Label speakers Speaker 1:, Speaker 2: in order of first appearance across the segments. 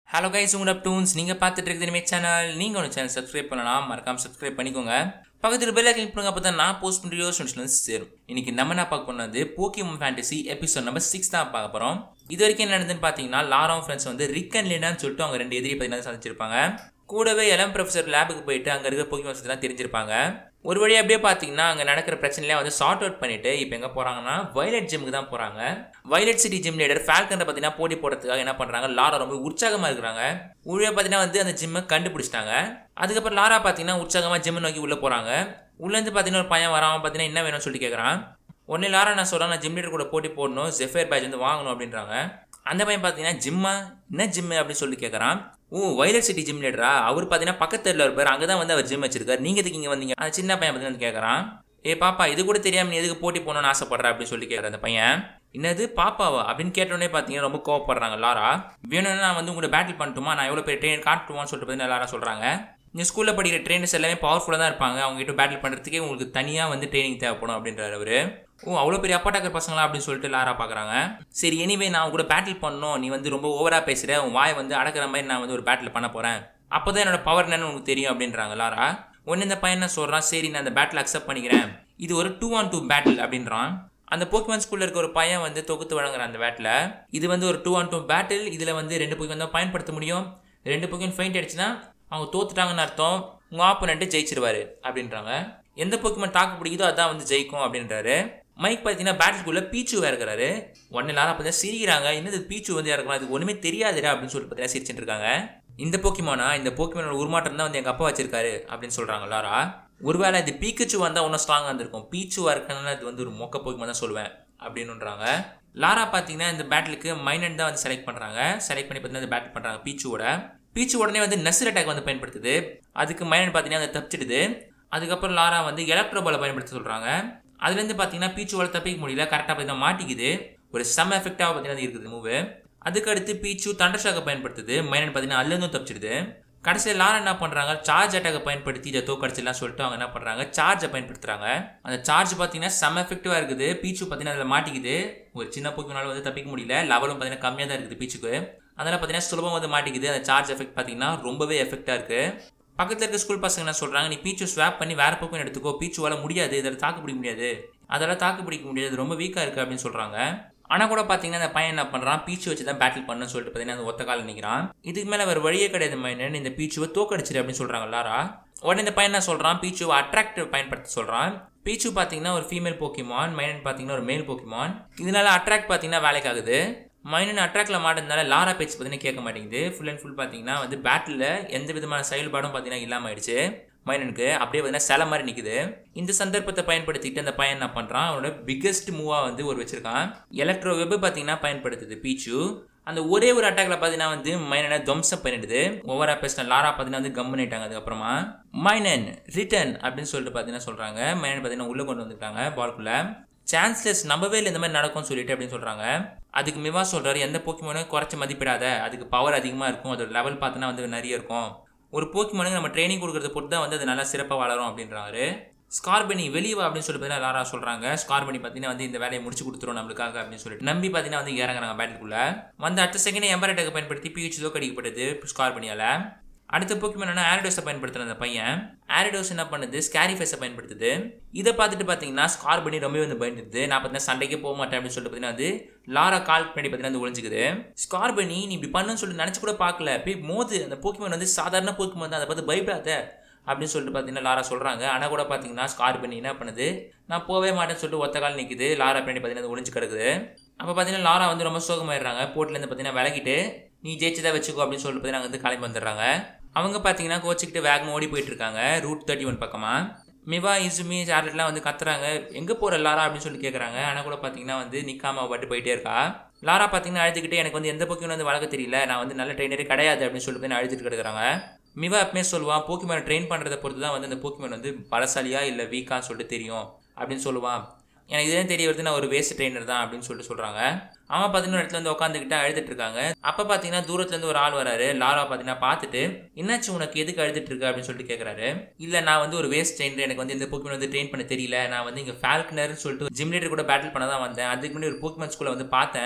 Speaker 1: hello guys உங்களோட tunes நீங்கள் பார்த்துட்டு இருக்குது இனிமே சேனல் நீங்கள் ஒன்று சேனல் சப்ஸ்கிரைப் பண்ணலாம் மறக்காம சப்ஸ்கிரைப் பண்ணிக்கோங்க பக்கத்தில் பெல் கிளிக் பண்ணுங்க அப்போ தான் நான் போஸ்ட் பண்ணுற ஸ்டூடெண்ட்ஸ்லேருந்து சேரும் இன்னைக்கு நம்ம என்ன பார்க்க போனது Pokemon fantasy episode number six தான் பார்க்க போகிறோம் இது வரைக்கும் என்ன நடந்துன்னு பார்த்தீங்கன்னா லாரம் ஃப்ரெண்ட்ஸ் வந்து ரிக் அண்ட் லினான்னு சொல்லிட்டு அவங்க ரெண்டு எதிரி பார்த்தீங்கன்னா சந்திச்சிருப்பாங்க கூடவே எலம் ப்ரொஃபசர் லேபுக்கு போயிட்டு அங்கே இருக்கிற போக்கியமோன்ஸ் எல்லாம் தெரிஞ்சிருப்பாங்க ஒரு வழியாக அப்படியே பார்த்தீங்கன்னா அங்கே நடக்கிற பிரச்சனைலாம் வந்து சார்ட் அவுட் பண்ணிட்டு இப்போ எங்கே போகிறாங்கன்னா வயலட் ஜிம்முக்கு தான் போகிறாங்க வயலட் சிட்டி ஜிம் லீடர் ஃபால்கனை பார்த்தீங்கன்னா போட்டி போடுறதுக்காக என்ன பண்ணுறாங்க லாரா ரொம்ப உற்சாகமாக இருக்கிறாங்க உள்ள பார்த்தீங்கன்னா வந்து அந்த ஜிம்மை கண்டுபிடிச்சிட்டாங்க அதுக்கப்புறம் லாரா பார்த்தீங்கன்னா உற்சாகமாக ஜிம்மை நோக்கி உள்ளே போகிறாங்க உள்ளேருந்து பார்த்தீங்கன்னா ஒரு பையன் வராமல் பார்த்தீங்கன்னா என்ன வேணும்னு சொல்லிட்டு கேட்குறான் உடனே லாரா நான் சொல்கிறேன் நான் ஜிம் லீடர் கூட போட்டி போடணும் ஜெஃபேர் பேட்ச் வந்து வாங்கணும் அப்படின்றாங்க அந்த பையன் பார்த்தீங்கன்னா ஜிம்மா என்ன ஜிம்மு அப்படின்னு சொல்லி கேட்குறான் ஓ வயலட் சிட்டி ஜிம் லீடரா அவர் பார்த்தீங்கன்னா பக்கத்தில் இருப்பார் அங்கே தான் வந்து அவர் ஜிம் வச்சிருக்காரு நீங்கள் எதுக்கு இங்கே வந்தீங்க அந்த சின்ன பையன் பார்த்தீங்கன்னா வந்து கேட்குறான் ஏ பாப்பா இது கூட தெரியாம நீ எதுக்கு போட்டி போகணும்னு ஆசைப்படுற அப்படின்னு சொல்லி கேட்குற அந்த பையன் என்னது பாப்பாவா அப்படின்னு கேட்டோடனே பார்த்தீங்கன்னா ரொம்ப கோவப்படுறாங்க லாரா வேணும்னா நான் வந்து உங்களை பேட்டில் பண்ணட்டுமா நான் எவ்வளோ பெரிய ட்ரெயின் காட்டுவான்னு சொல்லிட்டு பார்த்தீங்கன்னா லாரா சொல்கிறாங்க இந்த ஸ்கூலில் படிக்கிற ட்ரெயினர்ஸ் எல்லாமே பவர்ஃபுல்லாக தான் இருப்பாங்க அவங்க கிட்ட பேட்டில் பண்ணுறதுக்கே உங்களுக்கு தனியாக வந்து ட்ரைனிங் தேவைப்படும் அப்படின்றாரு அவர் ஓ அவ்வளோ பெரிய அப்பாட்டாக்கிற பசங்களா அப்படின்னு சொல்லிட்டு லாரா பார்க்குறாங்க சரி எனிவே நான் கூட பேட்டில் பண்ணணும் நீ வந்து ரொம்ப ஓவராக பேசுகிற உன் வாய் வந்து அடக்கிற மாதிரி நான் வந்து ஒரு பேட்டில் பண்ண போகிறேன் அப்போ தான் என்னோட பவர் என்னன்னு உனக்கு தெரியும் அப்படின்றாங்க லாரா ஒன்று இந்த பையன் என்ன சொல்கிறான் சரி நான் அந்த பேட்டில் அக்செப்ட் பண்ணிக்கிறேன் இது ஒரு டூ ஆன் டூ பேட்டில் அப்படின்றான் அந்த போக்கிமான் ஸ்கூலில் இருக்க ஒரு பையன் வந்து தொகுத்து வழங்குறான் அந்த பேட்டில் இது வந்து ஒரு டூ ஆன் டூ பேட்டில் இதில் வந்து ரெண்டு போக்கிமான் தான் பயன்படுத்த முடியும் ரெண்டு போக்கிமான் ஃபைண்ட் அடிச்சுன்னா அவங்க தோத்துட்டாங்கன்னு அர்த்தம் உங்கள் ஆப்போனண்ட்டு ஜெயிச்சிருவாரு அப்படின்றாங்க எந்த போக்கிமான் தாக்கு பிடிக்குதோ அதான் வந்து ஜெயிக்கும் அப்படின்றாரு மைக் பார்த்தீங்கன்னா பேட்டில்குள்ளே பீச்சு இறக்குறாரு உடனே எல்லாரும் பார்த்தீங்கன்னா சிரிக்கிறாங்க என்னது பீச்சு வந்து இறக்கலாம் அதுக்கு ஒன்றுமே தெரியாதுடா அப்படின்னு சொல்லிட்டு பார்த்தீங்கன்னா சிரிச்சிட்டு இருக்காங்க இந்த போக்கிமானா இந்த போக்கிமானோட உருமாற்றம் தான் வந்து எங்கள் அப்பா வச்சிருக்காரு அப்படின்னு சொல்கிறாங்க லாரா ஒருவேளை இது பீக்கச்சு வந்தால் இன்னும் ஸ்ட்ராங்காக இருந்திருக்கும் பீச்சுவாக இருக்கனால இது வந்து ஒரு மொக்க போக்கிமான் தான் சொல்லுவேன் அப்படின்னுன்றாங்க லாரா பார்த்தீங்கன்னா இந்த பேட்டிலுக்கு மைனன் தான் வந்து செலக்ட் பண்ணுறாங்க செலக்ட் பண்ணி பார்த்தீங்கன்னா இந்த பேட்டில் பண்ணுறாங்க பீச்சுவோட பீச்சு உடனே வந்து நெசர் அட்டாக் வந்து பயன்படுத்துது அதுக்கு மைனன் பார்த்தீங்கன்னா அதை தப்பிச்சிடுது அதுக்கப்புறம் லாரா வந்து எலக்ட்ரோ பாலை பயன்படுத்த சொல்கிறாங்க அதுலேருந்து பார்த்தீங்கன்னா பீச்சுவால் தப்பிக்க முடியல கரெக்டாக பார்த்தீங்கன்னா மாட்டிக்குது ஒரு செம் எஃபெக்டாக பார்த்தீங்கன்னா இருக்குது மூவு அதுக்கு அடுத்து பீச்சு தண்டர்ஷாக்கை பயன்படுத்துது மைனன் பார்த்தீங்கன்னா அதுலேருந்தும் தப்பிச்சிடுது கடைசியில் லாரா என்ன பண்ணுறாங்க சார்ஜ் அட்டாக்கை பயன்படுத்தி இதை தோக்கடிச்சிடலாம் சொல்லிட்டு அவங்க என்ன பண்ணுறாங்க சார்ஜை பயன்படுத்துகிறாங்க அந்த சார்ஜ் பார்த்தீங்கன்னா செம் எஃபெக்டிவாக இருக்குது பீச்சு பார்த்தீங்கன்னா அதில் மாட்டிக்குது ஒரு சின்ன போக்கினால வந்து தப்பிக்க முடியல லெவலும் பார்த்தீங்கன்னா கம்மியாக தான் இருக்குது பீச்சுக்கு அதனால் பார்த்தீங்கன்னா சுலபம் வந்து மாட்டிக்குது அந்த சார்ஜ் எஃபெக்ட் பார்த்தீங்கன்னா ரொம்பவே எஃபெக்டாக இருக்குது பக்கத்தில் இருக்க ஸ்கூல் பசங்க என்ன சொல்கிறாங்க நீ பீச்சு ஸ்வாப் பண்ணி வேற பக்கம் எடுத்துக்கோ பீச்சுவால் முடியாது இதில் தாக்கு பிடிக்க முடியாது அதெல்லாம் தாக்கு பிடிக்க முடியாது ரொம்ப வீக்காக இருக்குது அப்படின்னு சொல்கிறாங்க ஆனால் கூட பார்த்தீங்கன்னா அந்த பையன் என்ன பண்ணுறான் பீச்சு வச்சு தான் பேட்டில் பண்ணணும்னு சொல்லிட்டு பார்த்தீங்கன்னா அந்த ஒத்த கால நிற்கிறான் இதுக்கு மேலே வேறு வழியே கிடையாது மைனன் இந்த பீச்சுவை தோக்கடிச்சிரு அப்படின்னு சொல்கிறாங்க எல்லாரா உடனே இந்த பையன் என்ன சொல்கிறான் பீச்சுவை அட்ராக்டிவ் பயன்படுத்த சொல்கிறான் பீச்சு பார்த்தீங்கன்னா ஒரு ஃபீமேல் போக்கிமான் மைனன் பார்த்தீங்கன்னா ஒரு மேல் போக்கிமான் இதனால அட்ராக்ட் பார்த்தீங்கன்னா வேலைக்கு ஆகுது மைனன் அட்ராக்ட்ல மாட்டதுனால லாரா பேச்சு பார்த்தீங்கன்னா கேட்க மாட்டேங்குது ஃபுல் அண்ட் ஃபுல் பார்த்தீங்கன்னா வந்து பேட்டில் எந்த விதமான செயல்பாடும் பார்த்தீங்கன்னா இல்லாமல் ஆயிடுச்சு மைனனுக்கு அப்படியே பார்த்தீங்கன்னா சில மாதிரி நிற்குது இந்த சந்தர்ப்பத்தை பயன்படுத்திட்டு அந்த பையன் என்ன பண்ணுறான் அவனோட பிக்கஸ்ட் மூவாக வந்து ஒரு வச்சிருக்கான் எலக்ட்ரோ வெப் பார்த்தீங்கன்னா பயன்படுத்துது பீச்சு அந்த ஒரே ஒரு அட்டாக்ல பார்த்தீங்கன்னா வந்து மைனனை துவம்சம் பண்ணிடுது ஒவ்வொரு பேசின லாரா பார்த்தீங்கன்னா வந்து கம் பண்ணிட்டாங்க அதுக்கப்புறமா மைனன் ரிட்டன் அப்படின்னு சொல்லிட்டு பார்த்தீங்கன்னா சொல்கிறாங்க மைனன் பார்த்தீங்கன்னா உள்ளே கொண்டு வந்துட்டாங்க பால்குள்ளே சான்ஸ்லெஸ் நம்பவே இல்லை இந்த மாதிரி நடக்கும்னு சொல்லிட்டு அப்படின்னு சொல்கிறாங்க அதுக்கு மிவா சொல்கிறாரு எந்த போக்கிமோனும் குறைச்சி மதிப்பிடாத அதுக்கு பவர் அதிகமாக இருக்கும் அதோட லெவல் பார்த்தோன்னா வந்து நிறைய இருக்கும் ஒரு போக்கிமோனுக்கு நம்ம ட்ரைனிங் கொடுக்கறத பொறுத்து தான் வந்து அது நல்லா சிறப்பாக வளரும் அப்படின்றாரு ஸ்கார்பனி வெளியே வா அப்படின்னு சொல்லி பார்த்தீங்கன்னா லாரா சொல்கிறாங்க ஸ்கார்பனி பார்த்தீங்கன்னா வந்து இந்த வேலையை முடிச்சு கொடுத்துரும் நம்மளுக்காக அப்படின்னு சொல்லிட்டு நம்பி பார்த்தீங்கன்னா வந்து இறங்குறாங்க பேட்டுக்குள்ளே வந்து அடுத்த செகண்ட் எம்பரேட்டை பயன்படுத்தி பிஹெச் கடிக்கப்பட்டது ஸ்கார்பனியால் அடுத்த போக்கிமன் என்ன ஆரிடோஸை பயன்படுத்துன அந்த பையன் ஆரிடோஸ் என்ன பண்ணுது ஸ்கேரி ஃபேஸை பயன்படுத்துது இதை பார்த்துட்டு பார்த்தீங்கன்னா ஸ்கார் பண்ணி ரொம்ப வந்து பயந்துது நான் பார்த்தீங்கன்னா சண்டைக்கே போக மாட்டேன் அப்படின்னு சொல்லிட்டு பார்த்தீங்கன்னா வந்து லாரா கால் பண்ணி பார்த்தீங்கன்னா வந்து ஒழிஞ்சுக்குது ஸ்கார் பண்ணி நீ இப்படி பண்ணுன்னு சொல்லிட்டு நினச்சி கூட பார்க்கல போய் மோது அந்த போக்கிமன் வந்து சாதாரண போக்கிமன் தான் அதை பார்த்து பயப்படாத அப்படின்னு சொல்லிட்டு பார்த்தீங்கன்னா லாரா சொல்கிறாங்க ஆனால் கூட பார்த்தீங்கன்னா ஸ்கார் பண்ணி என்ன பண்ணுது நான் போகவே மாட்டேன்னு சொல்லிட்டு ஒத்த கால் நிற்குது லாரா பண்ணி பார்த்தீங்கன்னா ஒழிஞ்சு கிடக்குது அப்போ பார்த்தீங்கன்னா லாரா வந்து ரொம்ப சோகமாயிடுறாங்க போட்டிலேருந்து பார்த்தீங்கன்னா விலகிட்டு நீ ஜெயிச்சதா வச்சுக்கோ அப்படின்னு சொல்லிட்டு பார்த்தீங்கன்னா வந்து கிளம்பி வந்துடுறாங்க அவங்க பார்த்தீங்கன்னா கோச்சிக்கிட்டு வேகமாக ஓடி போயிட்டு இருக்காங்க ரூட் தேர்ட்டி ஒன் பக்கமாக மிவா இசுமி சார்லெட்லாம் வந்து கத்துறாங்க எங்கே போகிற லாரா அப்படின்னு சொல்லி கேட்குறாங்க ஆனால் கூட பார்த்தீங்கன்னா வந்து நிற்காம பட்டு போயிட்டே இருக்கா லாரா பார்த்தீங்கன்னா அழுதுகிட்டு எனக்கு வந்து எந்த போக்கியும் வந்து வளர்க்க தெரியல நான் வந்து நல்ல ட்ரெயினரே கிடையாது அப்படின்னு சொல்லிட்டு அழுதுட்டு கிடக்குறாங்க மிவா எப்பவுமே சொல்லுவான் போக்கிமேனை ட்ரெயின் பண்ணுறதை பொறுத்து தான் வந்து அந்த போக்கிமேன் வந்து பலசாலியா இல்லை வீக்கான்னு சொல்லிட்டு தெரியும் அப்படின்னு சொல்லுவான் எனக்கு இதே தெரிய வருது நான் ஒரு வேஸ்ட் ட்ரெயினர் தான் அப்படின்னு சொல்லிட்டு சொல்கிறாங்க அவன் பார்த்தீங்கன்னா இடத்துல வந்து உட்காந்துக்கிட்டு அழுதுட்டு இருக்காங்க அப்போ பார்த்தீங்கன்னா தூரத்துலேருந்து ஒரு ஆள் வராரு லாரா பார்த்தீங்கன்னா பார்த்துட்டு என்னாச்சு உனக்கு எதுக்கு அழுதுட்டு இருக்கு அப்படின்னு சொல்லிட்டு கேட்குறாரு இல்லை நான் வந்து ஒரு வேஸ்ட் ட்ரெயினர் எனக்கு வந்து இந்த போக்கிமன் வந்து ட்ரெயின் பண்ண தெரியல நான் வந்து இங்கே ஃபால்கனர்னு சொல்லிட்டு ஜிம் லீடர் கூட பேட்டில் பண்ண தான் வந்தேன் அதுக்கு முன்னாடி ஒரு போக்கிமன் ஸ்கூலில் வந்து பார்த்தேன்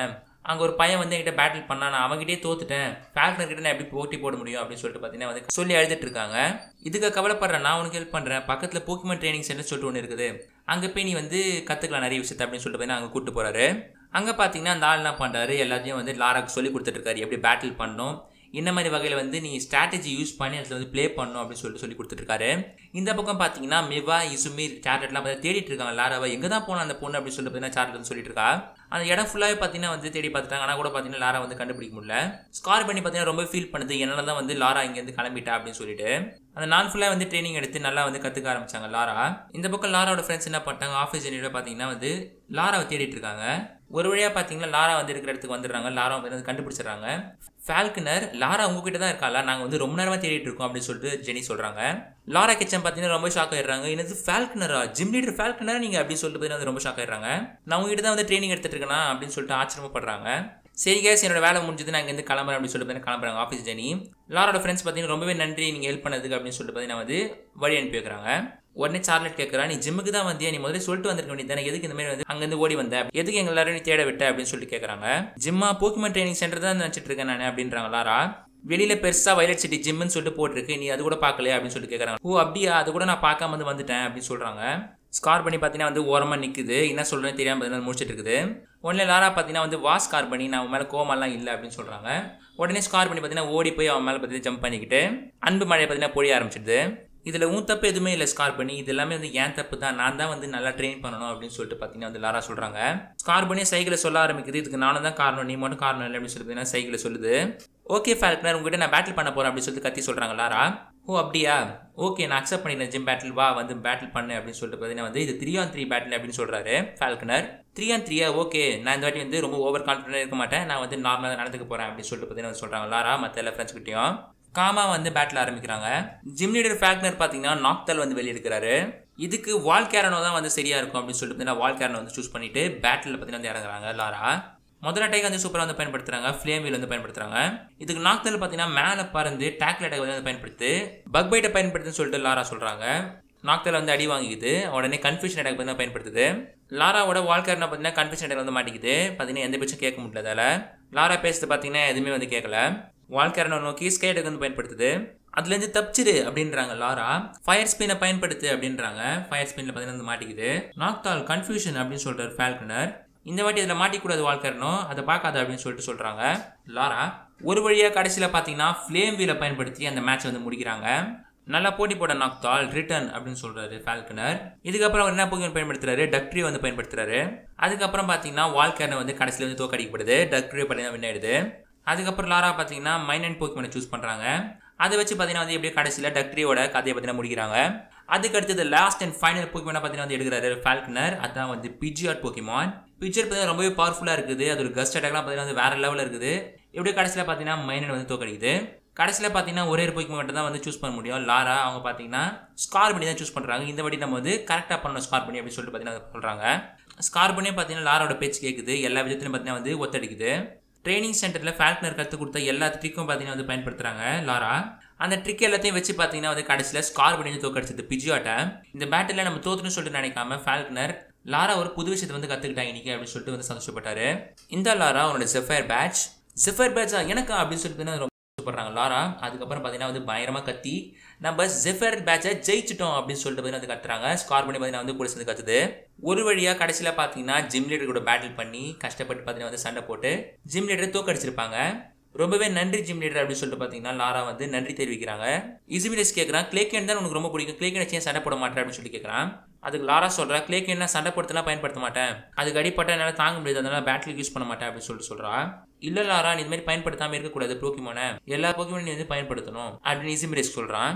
Speaker 1: அங்கே ஒரு பையன் வந்து என்கிட்ட பேட்டில் பண்ணா நான் அவங்ககிட்டயே தோத்துட்டேன் ஃபால்கனர் கிட்ட நான் எப்படி போட்டி போட முடியும் அப்படின்னு சொல்லிட்டு பார்த்தீங்கன்னா வந்து சொல்லி எழுதிட்டு இருக்காங்க இதுக்கு கவலைப்படுறேன் நான் உனக்கு ஹெல்ப் பண்ணுறேன் பக்கத்தில் போக்கிமன் ட்ரைனிங் சென்டர் சொல்லிட்டு ஒன்று இருக்குது அங்கே போய் நீ வந்து கற்றுக்கலாம் நிறைய விஷயத்தை அப்படின்னு சொல்லிட்டு போய் அங்கே கூப்பிட்டு போகிறாரு அங்கே பார்த்தீங்கன்னா அந்த ஆள் என்ன பண்ணுறாரு எல்லாத்தையும் வந்து லாராக்கு சொல்லி கொடுத்துட்ருக்காரு எப்படி பேட்டில் பண்ணணும் இந்த மாதிரி வகையில் வந்து நீ ஸ்ட்ராட்டஜி யூஸ் பண்ணி அதில் வந்து ப்ளே பண்ணணும் அப்படின்னு சொல்லிட்டு சொல்லி கொடுத்துட்ருக்காரு இந்த பக்கம் பார்த்தீங்கன்னா மிவா இசுமீர் சார்லெட்லாம் பார்த்து தேடிட்டு இருக்காங்க லாராவை எங்கே தான் போன அந்த பொண்ணு அப்படின்னு சொல்லிட்டு பார்த்தீங்கன்னா சார்லெட் சொல்லிட்டு இருக்கா அந்த இடம் ஃபுல்லாகவே பார்த்தீங்கன்னா வந்து தேடி பார்த்துட்டாங்க ஆனால் கூட பார்த்தீங்கன்னா லாரா வந்து கண்டுபிடிக்க முடியல ஸ்கார் பண்ணி பார்த்தீங்கன்னா ரொம்ப ஃபீல் பண்ணுது என்னால் தான் வந்து லாரா இங்கேருந்து கிளம்பிட்டா அப்படின்னு சொல்லிட்டு அந்த நாள் ஃபுல்லாக வந்து ட்ரைனிங் எடுத்து நல்லா வந்து கற்றுக்க ஆரம்பிச்சாங்க லாரா இந்த பக்கம் லாராவோட ஃப்ரெண்ட்ஸ் என்ன பண்ணிட்டாங்க ஆஃபீஸ் ஜெனியோட பார்த்தீங்கன்னா வந்து லாராவை தேடிட்டு இருக்காங்க ஒரு வழியாக பார்த்தீங்கன்னா லாரா வந்து இருக்கிற இடத்துக்கு வந்துடுறாங்க லாரா வந்து கண்டுபிடிச்சிடுறாங்க ஃபால்கனர் லாரா உங்ககிட்ட தான் இருக்காளா நாங்கள் வந்து ரொம்ப நேரமாக தேடிட்டு இருக்கோம் அப்படின்னு சொல்லிட்டு ஜெனி சொல்கிறாங்க லாரா கிச்சன் பார்த்தீங்கன்னா ரொம்ப ஷாக் ஆயிடுறாங்க என்னது ஃபால்கனரா ஜிம் லீடர் ஃபால்கனரா நீங்கள் அப்படின்னு சொல்லிட்டு பார்த்தீங்கன்னா ரொம்ப ஷாக் ஆயிடுறாங்க நான் உங்ககிட்ட தான் வந்து ட்ரைனிங் எடுத்துட்டு இருக்கேனா அப்படின்னு சொல்லிட்டு ஆச்சரியப்படுறாங்க சரி கேஸ் என்னோட வேலை முடிஞ்சது நான் இங்கேருந்து கிளம்புறேன் அப்படின்னு சொல்லிட்டு பார்த்தீங்கன்னா கிளம்புறாங்க ஆஃபீஸ் ஜெனி லாரோட ஃப்ரெண்ட்ஸ் பார்த்தீங்கன்னா ரொம்பவே நன்றி நீங்கள் ஹெல்ப் பண்ணதுக்கு அப்படின்னு சொல்லிட்டு பார்த்தீங்கன்னா வந்து வழி அனுப்பி வைக்கிறாங்க உடனே சார்லெட் கேட்குறா நீ ஜிம்முக்கு தான் வந்தியா நீ முதல்ல சொல்லிட்டு வந்திருக்க வேண்டியது எதுக்கு இந்த மாதிரி வந்து அங்கேருந்து ஓடி வந்த எதுக்கு எங்க எல்லாரும் நீ தேட விட்ட அப்படின்னு சொல்லிட்டு கேட்குறாங்க ஜிம்மா போக்கிமன் ட்ரைனிங் சென்டர் தான் நினச்சிட்டு இருக்கேன் நான் அப்படின்றாங்க லாரா வெளியில பெருசா வயலட் சிட்டி ஜிம்னு சொல்லிட்டு போட்டிருக்கு நீ அது கூட பார்க்கலையா அப்படின்னு சொல்லிட்டு கேட்குறாங்க ஓ அப்படியா அது கூட நான் பார்க்காம வந்து வந்துட்டேன் அப்படின்னு சொல்றாங்க ஸ்கார் பண்ணி பார்த்தீங்கன்னா வந்து ஓரமாக நிற்குது என்ன சொல்கிறேன்னு தெரியாமல் பார்த்தீங்கன்னா முடிச்சிட்டு இருக்குது உடனே லாரா பார்த்தீங்கன்னா வந்து வா ஸ்கார் பண்ணி நான் உன் மேலே கோமெல்லாம் இல்லை அப்படின்னு சொல்கிறாங்க உடனே ஸ்கார் பண்ணி பார்த்தீங்கன்னா ஓடி போய் அவன் மேலே பார்த்தீங்கன்னா ஜம்ப் பண்ணிக்கிட்டு அன்பு மழையை பார்த்தீங்கன்னா பொழிய ஆரம்பிச்சிடுது இதில் உன் தப்பு எதுவுமே இல்லை ஸ்கார் பண்ணி இது எல்லாமே வந்து ஏன் தப்பு தான் நான் தான் வந்து நல்லா ட்ரெயின் பண்ணணும் அப்படின்னு சொல்லிட்டு பார்த்தீங்கன்னா வந்து லாரா சொல்கிறாங்க ஸ்கார் பண்ணி சைக்கிளை சொல்ல ஆரம்பிக்குது இதுக்கு நானும் தான் காரணம் நீ மட்டும் காரணம் இல்லை அப்படின்னு சொல்லி பார்த்தீங்கன்னா சைக்கிளை சொல்லுது ஓகே ஃபால்கனர் உங்ககிட்ட நான் பேட்டில் பண்ண போகிறேன் அப்படின்னு சொல்லிட்டு கத்தி சொல்கிறாங்க லாரா ஓ அப்படியா ஓகே நான் அக்செப்ட் பண்ணிடுறேன் ஜிம் பேட்டில் வா வந்து பேட்டில் பண்ணு அப்படின்னு சொல்லிட்டு பார்த்தீங்கன்னா வந்து இது த்ரீ ஆன் த்ரீ பேட்டில் அப்படின்னு சொல்கிறாரு ஃபால்கனர் த்ரீ ஆன் த்ரீயா ஓகே நான் இந்த வாட்டி வந்து ரொம்ப ஓவர் கான்ஃபிடென்ட் இருக்க மாட்டேன் நான் வந்து நார்மலாக நடந்துக்க போகிறேன் அப்படின்னு சொல்லிட்டு பார்த்தீங்கன்னா சொல்கிறாங்க லாரா மற்ற எல்லா ஃப்ரெண்ட்ஸ்கிட்டையும் காமா வந்து பேட்டில் ஆரம்பிக்கிறாங்க ஜிம் லீடர் ஃபாக்னர் பார்த்தீங்கன்னா நாக்தல் வந்து வெளியெடுக்கிறாரு இதுக்கு வால் கேரனோ தான் வந்து சரியா இருக்கும் அப்படின்னு சொல்லிட்டு பார்த்தீங்கன்னா வால் கேரனோ வந்து சூஸ் பண்ணிட்டு பேட்டில் பார்த்தீங்கன்னா வந்து இறங்குறாங்க லாரா முதல் அட்டைக்கு வந்து சூப்பராக வந்து பயன்படுத்துறாங்க ஃப்ளேம் வீல் வந்து பயன்படுத்துறாங்க இதுக்கு நாக்தல் பார்த்தீங்கன்னா மேலே பறந்து டேக்ல் அட்டாக் வந்து பயன்படுத்து பக் பைட்டை பயன்படுத்துன்னு சொல்லிட்டு லாரா சொல்கிறாங்க நாக்தல் வந்து அடி வாங்கிக்குது உடனே கன்ஃபியூஷன் அட்டாக் பார்த்தீங்கன்னா பயன்படுத்துது லாராவோட வாழ்க்கைனா பார்த்தீங்கன்னா கன்ஃபியூஷன் அட்டாக் வந்து மாட்டிக்குது பார்த்தீங்கன்னா எந்த பேச்சும் கேட்க முடியல அதால லாரா பேசுறது பார்த்தீங்கன்னா எதுவுமே வந்து கேட்கல வாழ்க்கையான நோக்கி ஸ்கேட்டுக்கு வந்து பயன்படுத்துது அதுலேருந்து தப்பிச்சிரு அப்படின்றாங்க லாரா ஃபயர் ஸ்பின்னை பயன்படுத்து அப்படின்றாங்க ஃபயர் ஸ்பின்ல பார்த்தீங்கன்னா வந்து மாட்டிக்குது நாக்தால் கன்ஃபியூஷன் அப்படின்னு சொல்றாரு ஃபால்கனர் இந்த வாட்டி அதில் மாட்டிக்கூடாது வாழ்க்கணும் அதை பார்க்காத அப்படின்னு சொல்லிட்டு சொல்கிறாங்க லாரா ஒரு வழியாக கடைசியில் பார்த்தீங்கன்னா ஃப்ளேம் வீலை பயன்படுத்தி அந்த மேட்ச் வந்து முடிக்கிறாங்க நல்லா போட்டி போட நாக்தால் ரிட்டர்ன் அப்படின்னு சொல்றாரு ஃபால்கனர் இதுக்கப்புறம் அவர் என்ன போக்கியன் பயன்படுத்துறாரு டக்ட்ரி வந்து பயன்படுத்துறாரு அதுக்கப்புறம் பார்த்தீங்கன்னா வால்கர்னை வந்து கடைசியில் வந்து தோக்கடிக்கப்படுது டக்ட்ரி பார்த்தீங்கன்னா win ஆயிடுது அதுக்கப்புறம் லாரா பார்த்தீங்கன்னா மைண்ட் அண்ட் போக்கிமனை சூஸ் பண்ணுறாங்க அதை வச்சு பார்த்தீங்கன்னா வந்து எப்படியே கடைசியில் டக்ட்ரியோட கதையை பார்த்தீங்கன்னா முடிக்கிறாங்க அதுக்கு அடுத்தது லாஸ்ட் அண்ட் ஃபைனல் போக்கிமானை பார்த்தீங்கன்னா வந்து எடுக்கிறாரு ஃபால்கனர் அதான் வந்து பிஜிஆர் போக்கிமான் பிஜிஆர் பார்த்தீங்கன்னா ரொம்பவே பவர்ஃபுல்லாக இருக்குது அது ஒரு கஸ்ட் அட்டாக்லாம் பார்த்தீங்கன்னா வந்து வேற லெவலில் இருக்குது எப்படியும் கடைசியில் பார்த்தீங்கன்னா மைனன் வந்து தோக்கடிக்குது கடைசியில் பார்த்தீங்கன்னா ஒரே ஒரு போக்கிமான் மட்டும் தான் வந்து சூஸ் பண்ண முடியும் லாரா அவங்க பார்த்தீங்கன்னா ஸ்கார் பண்ணி தான் சூஸ் பண்ணுறாங்க இந்த வாட்டி நம்ம வந்து கரெக்டாக பண்ணணும் ஸ்கார் பண்ணி அப்படின்னு சொல்லிட்டு பார்த்தீங்கன்னா சொல்கிறாங்க ஸ்கார் பண்ணியே பார்த்தீங்கன்னா லாரோட பேச்சு கேட்குது எல்லா விதத்துலையும் பார்த்தீங்கன்னா வந்து ஒத்தடிக்குது ட்ரைனிங் சென்டரில் ஃபால்கனர் கற்றுக் கொடுத்த எல்லா ட்ரிக்கும் பார்த்தீங்கன்னா வந்து பயன்படுத்துகிறாங்க லாரா அந்த ட்ரிக் எல்லாத்தையும் வச்சு பார்த்தீங்கன்னா வந்து கடைசியில் ஸ்கார் பண்ணி வந்து தோக்கடிச்சது பிஜியாட்டை இந்த பேட்டில் நம்ம தோத்துன்னு சொல்லிட்டு நினைக்காம ஃபால்கனர் லாரா ஒரு புது விஷயத்தை வந்து கற்றுக்கிட்டாங்க இன்னைக்கு அப்படின்னு சொல்லிட்டு வந்து சந்தோஷப்பட்டாரு இந்த லாரா அவனோட ஜெஃபயர் பேட்ச் ஜெஃபயர் பேட்சா எனக்கா அப்படின்னு சொல்லிட்டு வந்து ரொம்ப சந்தோஷப்படுறாங்க லாரா அதுக்கப்புறம் பார்த்தீங்கன்னா வந்து பயங்கரமாக கத்தி நம்ம ஜெஃபர் பேட்சை ஜெயிச்சிட்டோம் அப்படின்னு சொல்லிட்டு பார்த்தீங்கன்னா வந்து கத்துறாங்க ஸ்கார் பண்ணி பார்த்தீங்கன்னா வந்து கூட சேர்ந்து கத்துது ஒரு வழியாக கடைசியில் பார்த்தீங்கன்னா ஜிம் லீடர் கூட பேட்டில் பண்ணி கஷ்டப்பட்டு பார்த்தீங்கன்னா வந்து சண்டை போட்டு ஜிம் லீடரை தோக்கடிச்சிருப்பாங்க ரொம்பவே நன்றி ஜிம் லீடர் அப்படின்னு சொல்லிட்டு பார்த்தீங்கன்னா லாரா வந்து நன்றி தெரிவிக்கிறாங்க இசிமிடஸ் கேட்குறான் கிளேக்கன் தான் உனக்கு ரொம்ப பிடிக்கும் கிளேக்கன் ஏன் சண்டை போட மாட்டேன் அப்படின்னு சொல்லி கேட்குறான் அதுக்கு லாரா சொல்கிறா கிளேக்கன் சண்டை போடுறதுலாம் பயன்படுத்த மாட்டேன் அதுக்கு அடிப்பட்ட என்னால் தாங்க முடியாது அதனால பேட்டில் யூஸ் பண்ண மாட்டேன் அப்படின்னு சொல்லிட்டு சொல்கிறா இல்ல லாரா நீ இந்த மாதிரி பயன்படுத்தாம இருக்கக்கூடாது போக்கிமோனை எல்லா போக்கிமோனும் நீ வந்து பயன்படுத்தணும் அப்படின்னு இசிமிடஸ் சொல்கிறான்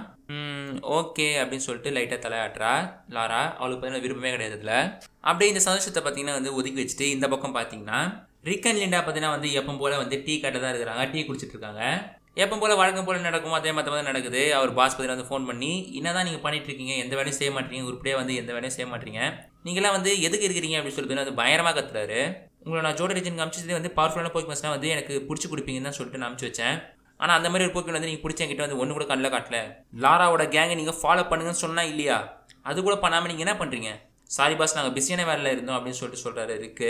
Speaker 1: ஓகே அப்படின்னு சொல்லிட்டு லைட்டாக தலையாட்டுறா லாரா அவளுக்கு பார்த்தீங்கன்னா விருப்பமே கிடையாது இதில் அப்படியே இந்த சந்தோஷத்தை பார்த்தீங்கன்னா வந்து ஒதுக்கி வச்சுட்டு இந்த பக்கம் பார்த்தீங்கன்னா ரிக் அண்ட் லிண்டா பார்த்தீங்கன்னா வந்து எப்பவும் போல வந்து டீ கட்ட தான் இருக்கிறாங்க டீ குடிச்சிட்டு இருக்காங்க எப்பவும் போல வழக்கம் போல நடக்கும் அதே மாதிரி தான் நடக்குது அவர் பாஸ் பார்த்தீங்கன்னா வந்து ஃபோன் பண்ணி என்னதான் நீங்கள் பண்ணிட்டு இருக்கீங்க எந்த வேலையும் செய்ய மாட்டீங்க உருப்படியாக வந்து எந்த வேலையும் செய்ய மாட்டீங்க நீங்களாம் வந்து எதுக்கு இருக்கிறீங்க அப்படின்னு சொல்லிட்டு வந்து பயங்கரமாக கத்துறாரு உங்களை நான் ஜோட ரீஜன் காமிச்சது வந்து பவர்ஃபுல்லான போக்கிமஸ்லாம் வந்து எனக்கு பிடிச்சி கொடுப்பீங்கன்னு தான் சொல்லிட்டு நான் அனுப்பிச்சு வச்சேன் ஆனால் அந்த மாதிரி ஒரு போக்கிமன் வந்து நீங்கள் பிடிச்ச என்கிட்ட வந்து ஒன்று கூட கண்ணில் காட்டல லாராவோட கேங்கை நீங்கள் ஃபாலோ பண்ணுங்கன்னு சொன்னால் இல்லையா அது கூட பண்ணாமல் நீங்கள் என்ன பண்ணுறீங்க சாரி பாஸ் நாங்கள் பிஸியான வேலையில் இருந்தோம் அப்படின்னு சொல்லிட்டு சொல்கிறாரு இருக்கு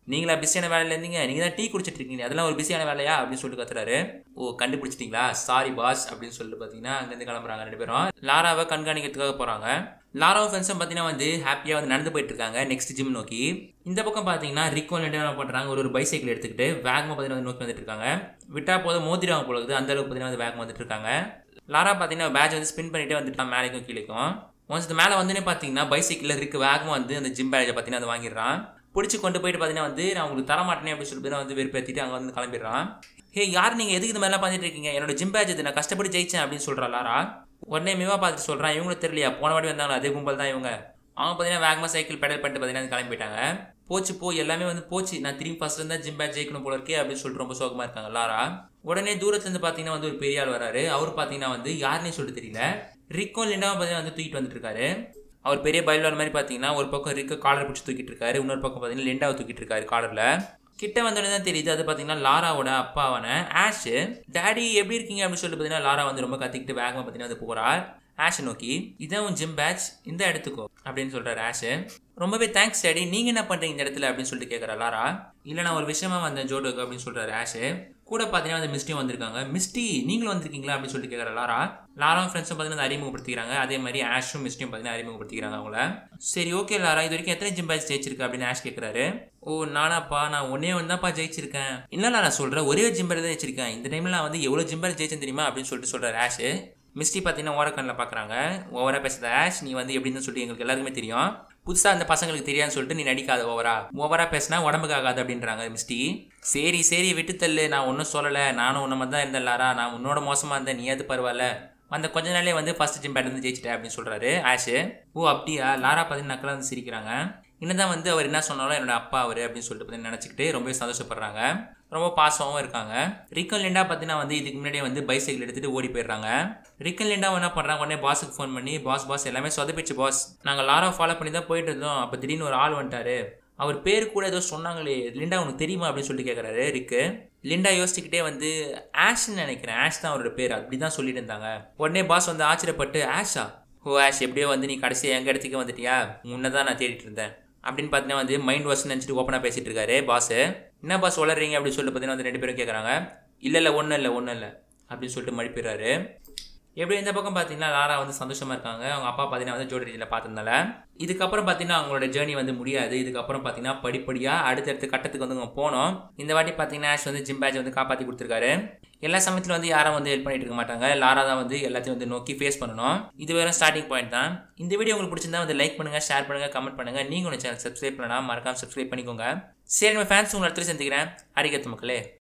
Speaker 1: நீங்களா பிஸியான வேலையில் இருந்தீங்க நீங்கள் தான் டீ குடிச்சிட்டு இருக்கீங்க அதெல்லாம் ஒரு பிஸியான வேலையா அப்படின்னு சொல்லிட்டு கத்துறாரு ஓ கண்டுபிடிச்சிட்டீங்களா சாரி பாஸ் அப்படின்னு சொல்லிட்டு பார்த்தீங்கன்னா அங்கேருந்து கிளம்புறாங்க ரெண்டு பேரும் லாராவை கண்காணிக்கிறதுக்காக போகிறாங்க லாராவும் ஃப்ரெண்ட்ஸும் பார்த்தீங்கன்னா வந்து ஹாப்பியாக வந்து நடந்து போயிட்டு இருக்காங்க நெக்ஸ்ட் ஜிம் நோக்கி இந்த பக்கம் பார்த்தீங்கன்னா ரிக்கோன் என்ன பண்ணுறாங்க ஒரு ஒரு பைசைக்கிள் எடுத்துக்கிட்டு வேகமாக பார்த்தீங்கன்னா வந்து நோக்கி வந்துட்டு இருக்காங்க விட்டா போதும் மோதிடுவாங்க போல இருக்குது அந்த அளவுக்கு பார்த்தீங்கன்னா வந்து வேகமாக வந்துட்டு இருக்காங்க லாரா பார்த்தீங்கன்னா பேட்ச் வந்து ஸ்பின் பண்ணிட்டே வந்துட்டான் மேலேக்கும் கீழேக்கும் ஒன்ஸ் இது மேலே வந்துனே பார்த்தீங்கன்னா பைசைக்கிளில் இருக்க வேகமாக வந்து அந்த ஜிம் பேட்சை பார்த்தீங்கன்னா வந்து வாங்கிடுறான் பிடிச்சி கொண்டு போயிட்டு பார்த்தீங்கன்னா வந்து நான் உங்களுக்கு தரமாட்டேனே அப்படின்னு சொல்லிட்டு வந்து வெறுப்பேற்றிட்டு அங்கே வந்து கிளம்பிடுறான் ஹே யார் நீங்கள் எதுக்கு இந்த மாதிரிலாம் பண்ணிட்டு இருக்கீங்க என்னோட ஜிம் பேட்ச் இது நான் கஷ்டப்பட்டு ஜெயிச்சேன் அப்படின்னு சொல்கிறா லாரா உடனே மிவா பார்த்துட்டு சொல்கிறான் இவங்களுக்கு தெரியலையா போன வாட்டி வந்தாங்க அதே கும்பல் தான் இவங்க அவங்க பார்த்தீங்கன்னா வேகமாக சைக்கிள் பெடல் பண்ணிட்டு பார்த்தீங்கன்னா கிளம்பி போயிட்டாங்க போச்சு போ எல்லாமே வந்து போச்சு நான் திரும்பி ஃபர்ஸ்ட் இருந்தால் ஜிம் பேட்ச் ஜெயிக்கணும் போல இருக்கே அப்படின்னு சொல்லிட்டு ரொம்ப சோகமாக இருக்காங்க லாரா உடனே தூரத்துலேருந்து பார்த்தீங்கன்னா வந்து ஒரு பெரிய ஆள் வராரு அவர் பார்த்தீங்கன்னா வந்து யாருன்னே சொல்லிட்டு தெரியல ரிக்கோ லிண்டாவும் பார்த்தீங்கன்னா வந்து தூக்கிட்டு வந்துட்டு இருக்காரு அவர் பெரிய பயில்வார் மாதிரி பார்த்தீங்கன்னா ஒரு பக்கம் ரிக்க காலர் பிடிச்சி தூக்கிட்டு இருக்காரு இன்னொரு பக்கம் பார்த்தீங்கன்னா லிண்டாவை தூக்கிட்டு இருக்காரு காலரில் கிட்ட வந்தோடனே தான் தெரியுது அது பார்த்தீங்கன்னா லாராவோட அப்பாவான ஆஷ் டேடி எப்படி இருக்கீங்க அப்படின்னு சொல்லிட்டு பார்த்தீங்கன்னா லாரா வந்து ரொம்ப கத்திக்கிட்டு வேகமாக பார்த்தீங்கன்னா வந்து போகிறார் ஆஷை நோக்கி இதான் உன் ஜிம் பேட்ச் இந்த இடத்துக்கோ அப்படின்னு சொல்கிறார் ஆஷ் ரொம்பவே தேங்க்ஸ் டேடி நீங்கள் என்ன பண்ணுறீங்க இந்த இடத்துல அப்படின்னு சொல்லிட்டு கேட்குறா லாரா இல்லை நான் ஒரு விஷயமா வந்தேன் ஜோடோக்கு அப்படின்னு சொல்கிறாரு ஆஷ் கூட பார்த்தீங்கன்னா வந்து மிஸ்டியும் வந்திருக்காங்க மிஸ்டி நீங்களும் வந்திருக்கீங்களா அப்படின்னு சொல்லிட்டு கேட்குற லாரா லாராவும் ஃப்ரெண்ட்ஸும் பார்த்தீங்கன்னா அறிமுகப்படுத்திக்கிறாங்க அதே மாதிரி ஆஷும் மிஸ்டியும் பார்த்தீங்கன்னா அறிமுகப்படுத்திக்கிறாங்க அவங்கள சரி ஓகே லாரா இது வரைக்கும் எத்தனை ஜிம் பேட்ச் ஜெயிச்சிருக்கு அப்படின்னு ஆஷ் கேட்குறாரு ஓ நானாப்பா நான் ஒன்னே ஒன்று தான்ப்பா ஜெயிச்சிருக்கேன் இல்லை நான் சொல்கிறேன் ஒரே ஜிம் பேர் தான் ஜெயிச்சிருக்கேன் இந்த டைமில் நான் வந்து எவ்வளோ ஜிம் பேர் ஜெயிச்சேன் தெரியுமா அப்படின்னு சொல்லிட்டு சொல்கிறார் ஆஷ் மிஸ்டி பார்த்தீங்கன்னா ஓரக்கண்ணில் பார்க்குறாங்க ஓவராக பேசுகிற ஆஷ் நீ வந்து எப்படின்னு சொல்லிட்டு எங்களுக்கு எல்லாருக்குமே தெரியும் புதுசாக அந்த பசங்களுக்கு தெரியாதுன்னு சொல்லிட்டு நீ நடிக்காத ஓவரா ஓவரா பேசினா உடம்புக்கு ஆகாது அப்படின்றாங்க மிஸ்டி சரி சரி விட்டு தள்ளு நான் ஒன்றும் சொல்லலை நானும் உன்ன மாதிரி தான் இருந்தேன் லாரா நான் உன்னோட மோசமாக இருந்தேன் நீ அது பரவாயில்ல அந்த கொஞ்ச நாளே வந்து ஃபர்ஸ்ட் ஜிம் பேட் வந்து ஜெயிச்சிட்டேன் அப்படின்னு சொல்கிறாரு ஆஷு ஓ அப்படியா லாரா பார்த்தீங்கன்னா நக்கலாக வந்து சிரிக்கிறாங்க என்னதான் வந்து அவர் என்ன சொன்னாலும் என்னோட அப்பா அவர் அப்படின்னு சொல்லிட்டு பார்த்தீங்கன்னா நினச்சிக்கிட்டு ரொம்பவே சந்தோஷப்படுறாங்க ரொம்ப பாசமாகவும் இருக்காங்க ரிக்கன் லிண்டா பார்த்தீங்கன்னா வந்து இதுக்கு முன்னாடியே வந்து பைசைக்கிள் எடுத்துகிட்டு ஓடி போயிடுறாங்க ரிக்கன் லிண்டா என்ன பண்ணுறாங்க உடனே பாஸுக்கு ஃபோன் பண்ணி பாஸ் பாஸ் எல்லாமே சொதப்பிச்சு பாஸ் நாங்கள் லாரா ஃபாலோ பண்ணி தான் போயிட்டு இருந்தோம் அப்போ திடீர்னு ஒரு ஆள் வந்துட்டாரு அவர் பேர் கூட ஏதோ சொன்னாங்களே லிண்டா உனக்கு தெரியுமா அப்படின்னு சொல்லிட்டு கேட்குறாரு ரிக்கு லிண்டா யோசிச்சுக்கிட்டே வந்து ஆஷ்ன்னு நினைக்கிறேன் ஆஷ் தான் அவரோட பேர் அப்படி தான் சொல்லிட்டு இருந்தாங்க உடனே பாஸ் வந்து ஆச்சரியப்பட்டு ஆஷா ஓ ஆஷ் எப்படியோ வந்து நீ கடைசியாக எங்கள் இடத்துக்கு வந்துட்டியா முன்ன தான் நான் தேடிட்டு இருந்தேன் அப்படின்னு பார்த்தீங்கன்னா வந்து மைண்ட் வாஷ் நினச்சிட்டு ஓப்பனாக பேசிட்டு இருக்காரு பாஸ் என்ன பாஸ் வளர்றீங்க அப்படின்னு சொல்லிட்டு பார்த்தீங்கன்னா வந்து ரெண்டு பேரும் கேட்குறாங்க இல்லை இல்லை ஒன்றும் இல்லை ஒன்றும் இல்லை அப்படின்னு சொல்லிட்டு மழுப்பிடுறாரு எப்படி இந்த பக்கம் பார்த்தீங்கன்னா லாரா வந்து சந்தோஷமாக இருக்காங்க அவங்க அப்பா பார்த்தீங்கன்னா வந்து ஜோடி ரீதியில் பார்த்ததுனால இதுக்கப்புறம் பார்த்தீங்கன்னா அவங்களோட ஜேர்னி வந்து முடியாது இதுக்கப்புறம் பார்த்தீங்கன்னா படிப்படியாக அடுத்தடுத்த கட்டத்துக்கு வந்து அவங்க போனோம் இந்த வாட்டி பார்த்தீங்கன்னா ஆஷ் வந்து ஜிம் பேட்ச் வந்து காப்பாற்றி கொடுத்துருக்காரு எல்லா சமயத்தில் வந்து யாரும் வந்து ஹெல்ப் பண்ணிட்டு இருக்க மாட்டாங்க லாரா தான் வந்து எல்லாத்தையும் வந்து நோக்கி ஃபேஸ் பண்ணணும் இது வேற ஸ்டார்டிங் பாயிண்ட் தான் இந்த வீடியோ உங்களுக்கு பிடிச்சிருந்தா வந்து லைக் பண்ணுங்க ஷேர் பண்ணுங்க கமெண்ட் பண்ணுங்க நீங்க உங்க சேனல் சப்ஸ்கிரைப் பண்ணலாம் மறக்காம சப்ஸ்கிரைப் பண்ணிக்கோங்க சரி நம்ம ஃபேன்ஸ் உங்களை அடுத்து சந்திக்கிறேன் அரிகத்து மக்களே